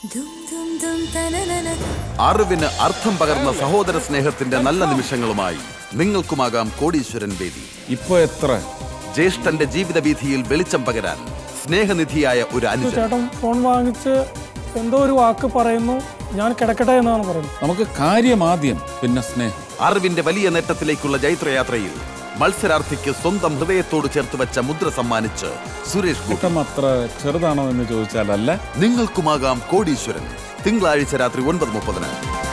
അറിവിന് അർത്ഥം പകർന്ന സഹോദര സ്നേഹത്തിന്റെ നല്ല നിമിഷങ്ങളുമായി നിങ്ങൾക്കുമാകാം കോടീശ്വരൻ വേദി ഇപ്പൊ എത്ര ജ്യേഷ്ഠന്റെ ജീവിത വീഥിയിൽ വെളിച്ചം പകരാൻ സ്നേഹനിധിയായ ഒരു അനുജൻ ചേട്ടൻ ഫോൺ വാങ്ങിച്ച് എന്തോ ഒരു വാക്ക് പറയുന്നു ഞാൻ കിടക്കട്ടെ എന്നാണ് പറയുന്നത് നമുക്ക് കാര്യം ആദ്യം പിന്നെ സ്നേഹം അറിവിന്റെ വലിയ നേട്ടത്തിലേക്കുള്ള ജൈത്രയാത്രയിൽ മത്സരാർത്ഥിക്ക് സ്വന്തം ഹൃദയത്തോട് ചേർത്ത് വെച്ച മുദ്ര സമ്മാനിച്ച് സുരേഷ് ഗോപി കൂട്ടം അത്ര ചെറുതാണോ എന്ന് ചോദിച്ചാൽ അല്ല നിങ്ങൾക്കുമാകാം കോടീശ്വരൻ തിങ്കളാഴ്ച രാത്രി ഒൻപത് മുപ്പതിന്